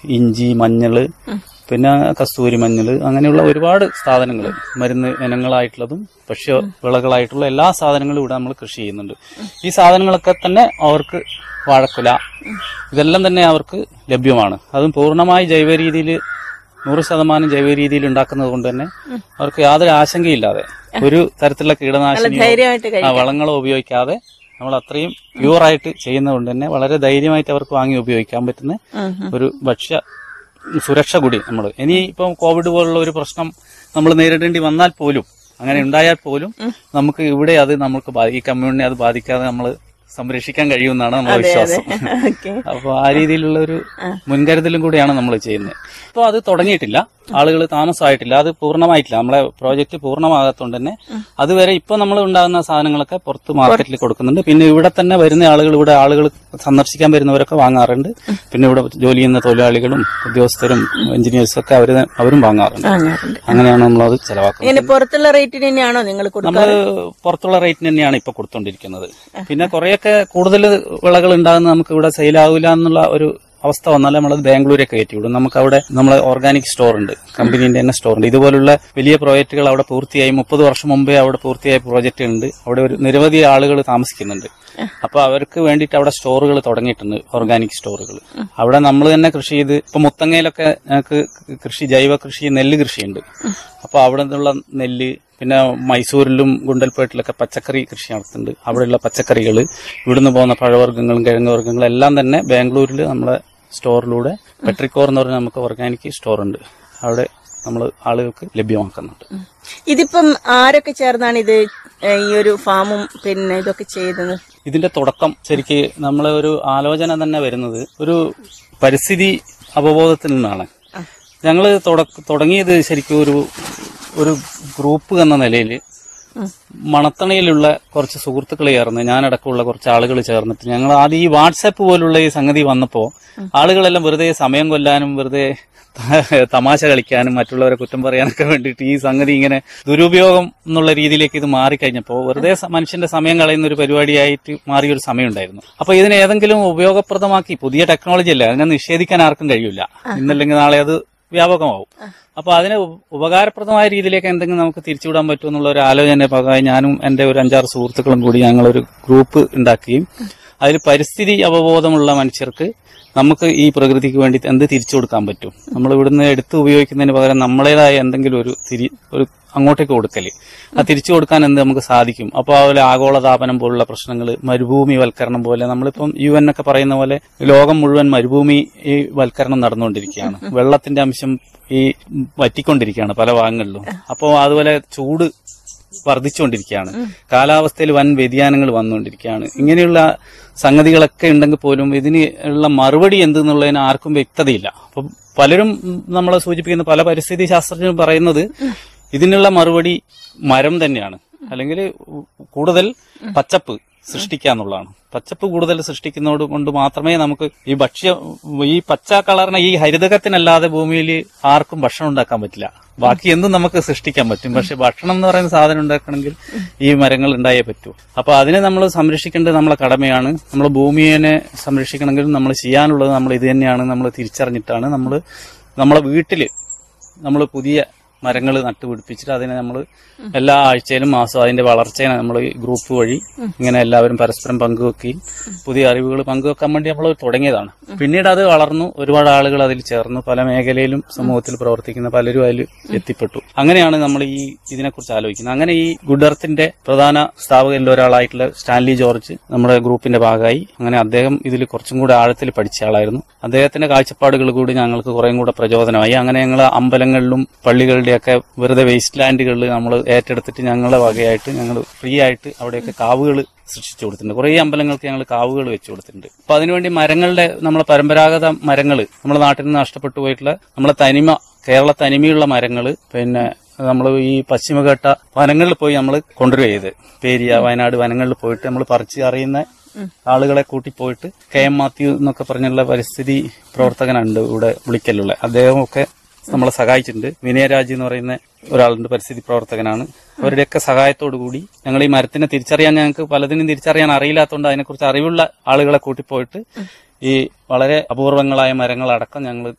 ഇഞ്ചി മഞ്ഞള് പിന്നെ കസ്തൂരി മഞ്ഞള് അങ്ങനെയുള്ള ഒരുപാട് സാധനങ്ങൾ മരുന്ന് ഇനങ്ങളായിട്ടുള്ളതും ഭക്ഷ്യ വിളകളായിട്ടുള്ള എല്ലാ സാധനങ്ങളും ഇവിടെ നമ്മൾ കൃഷി ചെയ്യുന്നുണ്ട് ഈ സാധനങ്ങളൊക്കെ തന്നെ അവർക്ക് വാഴക്കുല ഇതെല്ലാം തന്നെ അവർക്ക് ലഭ്യമാണ് അതും പൂർണ്ണമായി ജൈവ രീതിയിൽ നൂറ് ശതമാനം ജൈവ രീതിയിൽ ഉണ്ടാക്കുന്നത് കൊണ്ട് തന്നെ അവർക്ക് യാതൊരു ആശങ്കയില്ലാതെ ഒരു തരത്തിലുള്ള കീടനാശിനിയോ ധൈര്യമായിട്ട് ആ, കഴിക്കാം വളങ്ങളോ ഉപയോഗിക്കാതെ നമ്മൾ അത്രയും പ്യുവറായിട്ട് ചെയ്യുന്നതുകൊണ്ട് തന്നെ വളരെ ധൈര്യമായിട്ട് അവർക്ക് വാങ്ങി ഉപയോഗിക്കാൻ പറ്റുന്ന ഉം, ഉം. ഒരു ഭക്ഷ്യ സുരക്ഷ കൂടി നമ്മൾ ഇനി ഇപ്പം കോവിഡ് പോലുള്ള ഒരു പ്രശ്നം നമ്മൾ നേരിടേണ്ടി വന്നാൽ പോലും അങ്ങനെ ഉണ്ടായാൽ പോലും നമുക്ക് ഇവിടെ അത് നമുക്ക് ബാധി- ഈ കമ്മ്യൂണിനെ അത് ബാധിക്കാതെ നമ്മൾ സംരക്ഷിക്കാൻ കഴിയുമെന്നാണ് നമ്മുടെ വിശ്വാസം ഓക്കെ അപ്പൊ ആ രീതിയിലുള്ള ഒരു മുൻകരുതലും കൂടിയാണ് നമ്മൾ ചെയ്യുന്നത് ഇപ്പോൾ അത് തുടങ്ങിയിട്ടില്ല ആളുകൾ താമസമായിട്ടില്ല അത് പൂർണ്ണമായിട്ടില്ല നമ്മളെ പ്രോജക്റ്റ് പൂർണ്ണമാകാത്തതുകൊണ്ട് തന്നെ അതുവരെ ഇപ്പൊ നമ്മൾ ഉണ്ടാകുന്ന സാധനങ്ങളൊക്കെ പുറത്ത് മാർക്കറ്റിൽ കൊടുക്കുന്നുണ്ട് പിന്നെ ഇവിടെ തന്നെ വരുന്ന ആളുകൾ ഇവിടെ ആളുകൾ സന്ദർശിക്കാൻ വരുന്നവരൊക്കെ വാങ്ങാറുണ്ട് പിന്നെ ഇവിടെ ജോലി ചെയ്യുന്ന തൊഴിലാളികളും ഉദ്യോഗസ്ഥരും എഞ്ചിനീയേഴ്സും ഒക്കെ അവര് അവരും വാങ്ങാറുണ്ട് വാങ്ങാറുണ്ട് അങ്ങനെയാണ് നമ്മളത് ചെലവാക്കുന്നത് ഇങ്ങനെ പുറത്തുള്ള റേറ്റിന് തന്നെയാണോ നിങ്ങൾ കൊടുക്കുക നമ്മള് പുറത്തുള്ള റേറ്റിന് തന്നെയാണ് ഇപ്പൊ കൊടുത്തോണ്ടിരിക്കുന്നത് പിന്നെ കുറെയൊക്കെ കൂടുതൽ വിളകൾ ഉണ്ടാകുന്ന നമുക്ക് ഇവിടെ സെയിലാവില്ല എന്നുള്ള ഒരു അവസ്ഥ വന്നാൽ നമ്മൾ ബാംഗ്ലൂരൊക്കെ കയറ്റി വിടും നമുക്ക് അവിടെ നമ്മളെ ഓർഗാനിക് സ്റ്റോർ ഉണ്ട് കമ്പനീന്റെ തന്നെ സ്റ്റോർ ഉണ്ട് ഇതുപോലുള്ള വലിയ പ്രോജക്റ്റുകൾ അവിടെ പൂർത്തിയായി മുപ്പത് വർഷം മുമ്പേ അവിടെ പൂർത്തിയായ പ്രോജക്റ്റ് ഉണ്ട് അവിടെ ഒരു നിരവധി ആളുകൾ താമസിക്കുന്നുണ്ട് അപ്പൊ അവർക്ക് വേണ്ടിയിട്ട് അവിടെ സ്റ്റോറുകൾ തുടങ്ങിയിട്ടുണ്ട് ഓർഗാനിക് സ്റ്റോറുകൾ അവിടെ നമ്മൾ തന്നെ കൃഷി ചെയ്ത് ഇപ്പൊ മുത്തങ്ങയിലൊക്കെ ഞങ്ങൾക്ക് കൃഷി ജൈവ കൃഷി നെല്ല് കൃഷിയുണ്ട് അപ്പൊ അവിടെ നിന്നുള്ള നെല്ല് പിന്നെ മൈസൂരിലും ഗുണ്ടൽപേട്ടിലൊക്കെ പച്ചക്കറി കൃഷി നടത്തുന്നുണ്ട് അവിടെയുള്ള പച്ചക്കറികൾ ഇവിടുന്ന് പോകുന്ന പഴവർഗ്ഗങ്ങളും കിഴങ്ങ് വർഗ്ഗങ്ങളും എല്ലാം തന്നെ ബാംഗ്ലൂരിൽ നമ്മളെ സ്റ്റോറിലൂടെ പെട്രിക്കോർ എന്ന് പറഞ്ഞ നമുക്ക് ഓർഗാനിക് സ്റ്റോർ ഉണ്ട് അവിടെ നമ്മൾ ആളുകൾക്ക് ലഭ്യമാക്കുന്നുണ്ട് ഇതിപ്പം ആരൊക്കെ ചേർന്നാണ് ഇത് ഏ, ഈ ഒരു ഫാമും പിന്നെ ഇതൊക്കെ ചെയ്തത് ഇതിന്റെ തുടക്കം ശരിക്ക് നമ്മളെ ഒരു ആലോചന തന്നെ വരുന്നത് ഒരു പരിസ്ഥിതി അവബോധത്തിൽ നിന്നാണ് ഞങ്ങൾ തുടങ്ങിയത് ശരിക്കും ഒരു ഒരു ഗ്രൂപ്പ് എന്ന നിലയിൽ മണത്തണയിലുള്ള കുറച്ച് സുഹൃത്തുക്കൾ ചേർന്ന് ഞാനടക്കമുള്ള കുറച്ച് ആളുകൾ ചേർന്നിട്ട് ഞങ്ങൾ ആദ്യം ഈ വാട്സാപ്പ് പോലുള്ള ഈ സംഗതി വന്നപ്പോൾ ആളുകളെല്ലാം വെറുതെ സമയം കൊല്ലാനും വെറുതെ തമാശ കളിക്കാനും മറ്റുള്ളവരെ കുറ്റം പറയാനൊക്കെ വേണ്ടിയിട്ട് ഈ സംഗതി ഇങ്ങനെ ദുരുപയോഗം എന്നുള്ള രീതിയിലേക്ക് ഇത് മാറിക്കഴിഞ്ഞപ്പോൾ വെറുതെ സ- മനുഷ്യന്റെ സമയം കളയുന്ന ഒരു പരിപാടിയായിട്ട് മാറിയ ഒരു സമയം ഉണ്ടായിരുന്നു അപ്പൊ ഇതിനെ ഏതെങ്കിലും ഉപയോഗപ്രദമാക്കി പുതിയ ടെക്നോളജി അല്ലേ അതിനെ നിഷേധിക്കാൻ ആർക്കും കഴിയില്ല ഇന്നല്ലെങ്കിൽ നാളെ അത് വ്യാപകമാവും അപ്പൊ അതിന് ഉപ- ഉപകാരപ്രദമായ രീതിയിലേക്ക് എന്തെങ്കിലും നമുക്ക് തിരിച്ചുവിടാൻ പറ്റുമെന്നുള്ള ഒരു ആലോചന ഭാഗമായി ഞാനും എന്റെ ഒരു അഞ്ചാറ് സുഹൃത്തുക്കളും കൂടി ഞങ്ങളൊരു ഗ്രൂപ്പ് ഉണ്ടാക്കുകയും അതിൽ പരിസ്ഥിതി അവബോധമുള്ള മനുഷ്യർക്ക് നമുക്ക് ഈ പ്രകൃതിക്ക് വേണ്ടി എന്ത് തിരിച്ചു കൊടുക്കാൻ പറ്റും നമ്മൾ ഇവിടുന്ന് എടുത്ത് ഉപയോഗിക്കുന്നതിന് പകരം നമ്മളേതായ എന്തെങ്കിലും ഒരു തിരി ഒരു അങ്ങോട്ടേക്ക് കൊടുക്കല് ആ തിരിച്ചു കൊടുക്കാൻ എന്ത് നമുക്ക് സാധിക്കും അപ്പോൾ അതുപോലെ ആഗോളതാപനം പോലുള്ള പ്രശ്നങ്ങൾ മരുഭൂമി വൽക്കരണം പോലെ നമ്മളിപ്പം യു എൻ ഒക്കെ പറയുന്ന പോലെ ലോകം മുഴുവൻ മരുഭൂമി ഈ വൽക്കരണം നടന്നുകൊണ്ടിരിക്കുകയാണ് വെള്ളത്തിന്റെ അംശം ഈ വറ്റിക്കൊണ്ടിരിക്കുകയാണ് പല ഭാഗങ്ങളിലും അപ്പോൾ അതുപോലെ ചൂട് വർദ്ധിച്ചുകൊണ്ടിരിക്കുകയാണ് കാലാവസ്ഥയിൽ വൻ വ്യതിയാനങ്ങൾ വന്നുകൊണ്ടിരിക്കുകയാണ് ഇങ്ങനെയുള്ള സംഗതികളൊക്കെ ഉണ്ടെങ്കിൽ പോലും ഇതിന് ഉള്ള മറുപടി എന്തെന്നുള്ളതിന് ആർക്കും വ്യക്തതയില്ല അപ്പം പലരും ഉം, നമ്മളെ സൂചിപ്പിക്കുന്ന പല പരിസ്ഥിതി ശാസ്ത്രജ്ഞരും പറയുന്നത് ഇതിനുള്ള മറുപടി മരം തന്നെയാണ് അല്ലെങ്കിൽ കൂടുതൽ പച്ചപ്പ് സൃഷ്ടിക്കുക എന്നുള്ളതാണ് പച്ചപ്പ് കൂടുതൽ സൃഷ്ടിക്കുന്നതോട് കൊണ്ട് മാത്രമേ നമുക്ക് ഈ ഭക്ഷ്യ ഈ പച്ച കളറിനെ ഈ ഹരിതകത്തിനല്ലാതെ ഭൂമിയിൽ ആർക്കും ഭക്ഷണം ഉണ്ടാക്കാൻ പറ്റില്ല ബാക്കി എന്തും നമുക്ക് സൃഷ്ടിക്കാൻ പറ്റും പക്ഷെ ഭക്ഷണം എന്ന് പറയുന്ന സാധനം ഉണ്ടാക്കണമെങ്കിൽ ഈ മരങ്ങൾ ഉണ്ടായേ പറ്റൂ അപ്പൊ അതിനെ നമ്മൾ സംരക്ഷിക്കേണ്ടത് നമ്മളെ കടമയാണ് നമ്മൾ ഭൂമിയെ സംരക്ഷിക്കണമെങ്കിൽ നമ്മൾ ചെയ്യാനുള്ളത് നമ്മൾ ഇത് തന്നെയാണ് നമ്മൾ തിരിച്ചറിഞ്ഞിട്ടാണ് നമ്മൾ നമ്മളെ വീട്ടില് നമ്മൾ പുതിയ മരങ്ങൾ നട്ടുപിടിപ്പിച്ചിട്ട് അതിനെ നമ്മൾ എല്ലാ ആഴ്ചയിലും മാസവും അതിന്റെ വളർച്ചയെ നമ്മൾ ഗ്രൂപ്പ് വഴി ഇങ്ങനെ എല്ലാവരും പരസ്പരം പങ്കുവെക്കുകയും പുതിയ അറിവുകൾ പങ്കുവെക്കാൻ വേണ്ടി നമ്മൾ തുടങ്ങിയതാണ് പിന്നീട് അത് വളർന്നു ഒരുപാട് ആളുകൾ അതിൽ ചേർന്നു പല മേഖലയിലും സമൂഹത്തിൽ പ്രവർത്തിക്കുന്ന പലരും അതിൽ എത്തിപ്പെട്ടു അങ്ങനെയാണ് നമ്മൾ ഈ ഇതിനെക്കുറിച്ച് ആലോചിക്കുന്നത് അങ്ങനെ ഈ ഗുഡ് എർത്തിന്റെ പ്രധാന സ്ഥാപകരിൽ ഒരാളായിട്ടുള്ള സ്റ്റാൻലി ജോർജ് നമ്മുടെ ഗ്രൂപ്പിന്റെ ഭാഗമായി അങ്ങനെ അദ്ദേഹം ഇതിൽ കുറച്ചും കൂടെ ആഴത്തിൽ പഠിച്ച ആളായിരുന്നു അദ്ദേഹത്തിന്റെ കാഴ്ചപ്പാടുകൾ കൂടി ഞങ്ങൾക്ക് കുറേം കൂടെ പ്രചോദനമായി അങ്ങനെ ഞങ്ങൾ അമ്പലങ്ങളിലും പള്ളികളുടെയൊക്കെ വെറുതെ വേസ്റ്റ് ലാൻഡുകളിൽ നമ്മൾ ഏറ്റെടുത്തിട്ട് ഞങ്ങളുടെ വകയായിട്ട് ഞങ്ങൾ ഫ്രീ ആയിട്ട് അവിടെയൊക്കെ കാവുകൾ സൃഷ്ടിച്ചു കൊടുത്തിട്ടുണ്ട് കുറേ അമ്പലങ്ങൾക്ക് ഞങ്ങൾ കാവുകൾ വെച്ചു കൊടുത്തിട്ടുണ്ട് അപ്പൊ അതിനുവേണ്ടി മരങ്ങളുടെ നമ്മളെ പരമ്പരാഗത മരങ്ങൾ നമ്മുടെ നാട്ടിൽ നിന്ന് നഷ്ടപ്പെട്ടു പോയിട്ടുള്ള നമ്മളെ തനിമ കേരള തനിമയുള്ള മരങ്ങൾ പിന്നെ നമ്മൾ ഈ പശ്ചിമഘട്ട വനങ്ങളിൽ പോയി നമ്മൾ കൊണ്ടുവരിക ചെയ്ത് പേരിയ വയനാട് വനങ്ങളിൽ പോയിട്ട് നമ്മൾ പറിച്ച് അറിയുന്ന ആളുകളെ കൂട്ടിപ്പോയിട്ട് കെ എം മാത്യു എന്നൊക്കെ പറഞ്ഞുള്ള പരിസ്ഥിതി പ്രവർത്തകനുണ്ട് ഇവിടെ വിളിക്കലുള്ള അദ്ദേഹമൊക്കെ നമ്മളെ സഹായിച്ചിട്ടുണ്ട് വിനയരാജ് എന്ന് പറയുന്ന ഒരാളുണ്ട് പരിസ്ഥിതി പ്രവർത്തകനാണ് അവരുടെയൊക്കെ സഹായത്തോടു കൂടി ഞങ്ങൾ ഈ മരത്തിനെ തിരിച്ചറിയാൻ ഞങ്ങൾക്ക് പലതിനും തിരിച്ചറിയാൻ അറിയില്ലാത്തതുകൊണ്ട് അതിനെക്കുറിച്ച് അറിവുള്ള ആളുകളെ കൂട്ടിപ്പോയിട്ട് ഈ വളരെ അപൂർവങ്ങളായ മരങ്ങളടക്കം ഞങ്ങൾ